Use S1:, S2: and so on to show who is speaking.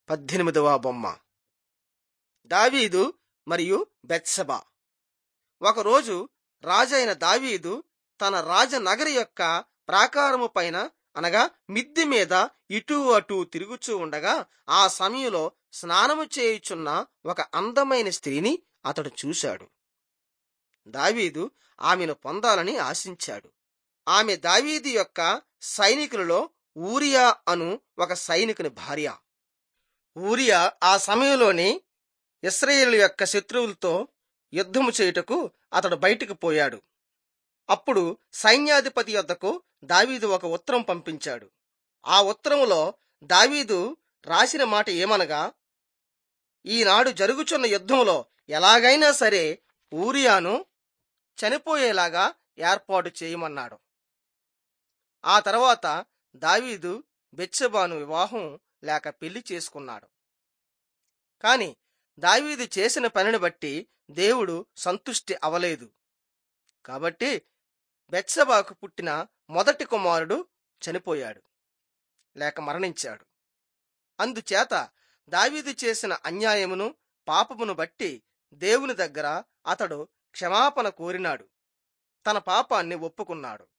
S1: పద్దెనిమిదవ బొమ్మ దావీదు మరియు బెత్సబా ఒకరోజు రాజైన దావీదు తన రాజనగరి యొక్క ప్రాకారము పైన అనగా మిద్ది మీద ఇటూ అటూ తిరుగుచూ ఉండగా ఆ సమయంలో స్నానము చేయుచున్న ఒక అందమైన స్త్రీని అతడు చూశాడు దావీదు ఆమెను పొందాలని ఆశించాడు ఆమె దావీదు యొక్క సైనికులలో ఊరియా అను ఒక సైనికుని భార్య ఊరియా ఆ సమయంలోని ఇస్రాయేల్ యొక్క శత్రువులతో యుద్ధము చేయుటకు అతడు బయటికి పోయాడు అప్పుడు సైన్యాధిపతి యొద్దకు దావీదు ఒక ఉత్తరం పంపించాడు ఆ ఉత్తరములో దావీదు రాసిన మాట ఏమనగా ఈనాడు జరుగుచున్న యుద్ధంలో ఎలాగైనా సరే ఊరియాను చనిపోయేలాగా ఏర్పాటు చేయమన్నాడు ఆ తర్వాత దావీదు బెత్సెబాను వివాహం లేక పెళ్లి చేసుకున్నాడు కాని దావీదు చేసిన పనిని బట్టి దేవుడు సంతుష్టి అవలేదు కాబట్టి బెత్సబాకు పుట్టిన మొదటి కుమారుడు చనిపోయాడు లేక మరణించాడు అందుచేత దావీదు చేసిన అన్యాయమును పాపమును బట్టి దేవుని దగ్గర అతడు క్షమాపణ కోరినాడు తన పాపాన్ని ఒప్పుకున్నాడు